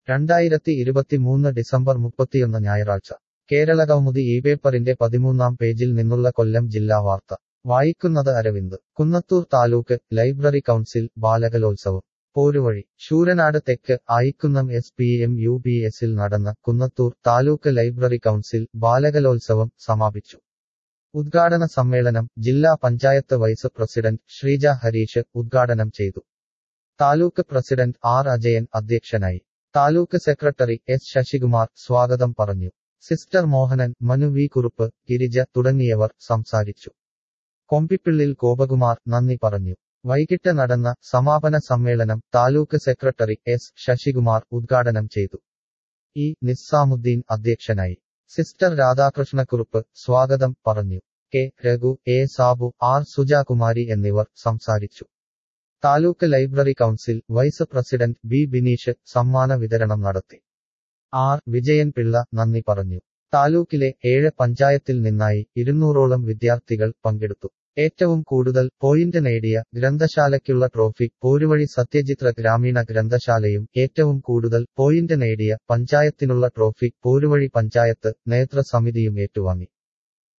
രണ്ടായിരത്തി ഇരുപത്തിമൂന്ന് ഡിസംബർ മുപ്പത്തിയൊന്ന് ഞായറാഴ്ച കേരള കൗമുദി ഈ പേപ്പറിന്റെ പതിമൂന്നാം പേജിൽ നിന്നുള്ള കൊല്ലം ജില്ലാ വാർത്ത വായിക്കുന്നത് അരവിന്ദ് കുന്നത്തൂർ താലൂക്ക് ലൈബ്രറി കൗൺസിൽ ബാലകലോത്സവം പോരുവഴി ശൂരനാട് തെക്ക് Ayikkunnam S P M U P എസിൽ നടന്ന കുന്നത്തൂർ താലൂക്ക് ലൈബ്രറി കൗൺസിൽ ബാലകലോത്സവം സമാപിച്ചു ഉദ്ഘാടന സമ്മേളനം ജില്ലാ പഞ്ചായത്ത് വൈസ് പ്രസിഡന്റ് ശ്രീജ ഹരീഷ് ഉദ്ഘാടനം ചെയ്തു താലൂക്ക് പ്രസിഡന്റ് ആർ അജയൻ അധ്യക്ഷനായി താലൂക്ക് സെക്രട്ടറി എസ് ശശികുമാർ സ്വാഗതം പറഞ്ഞു സിസ്റ്റർ മോഹനൻ മനു വി കുറുപ്പ് ഗിരിജ തുടങ്ങിയവർ സംസാരിച്ചു കൊമ്പിപ്പിള്ളിൽ ഗോപകുമാർ നന്ദി പറഞ്ഞു വൈകിട്ട് നടന്ന സമാപന സമ്മേളനം താലൂക്ക് സെക്രട്ടറി എസ് ശശികുമാർ ഉദ്ഘാടനം ചെയ്തു ഇ നിസ്സാമുദ്ദീൻ അധ്യക്ഷനായി സിസ്റ്റർ രാധാകൃഷ്ണക്കുറുപ്പ് സ്വാഗതം പറഞ്ഞു K Raghu A Sabu R Sujakumari എന്നിവർ സംസാരിച്ചു taluk library council vice president B Bineesh സമ്മാന വിതരണം നടത്തി ആർ വിജയൻ പിള്ള നന്ദി പറഞ്ഞു താലൂക്കിലെ ഏഴ് പഞ്ചായത്തിൽ നിന്നായി ഇരുന്നൂറോളം വിദ്യാർത്ഥികൾ പങ്കെടുത്തു ഏറ്റവും കൂടുതൽ പോയിന്റ് നേടിയ ഗ്രന്ഥശാലയ്ക്കുള്ള ട്രോഫി പോരുവഴി സത്യജിത്ര ഗ്രാമീണ ഗ്രന്ഥശാലയും ഏറ്റവും കൂടുതൽ പോയിന്റ് നേടിയ പഞ്ചായത്തിനുള്ള ട്രോഫി പോരുവഴി പഞ്ചായത്ത് നേതൃസമിതിയും ഏറ്റുവാങ്ങി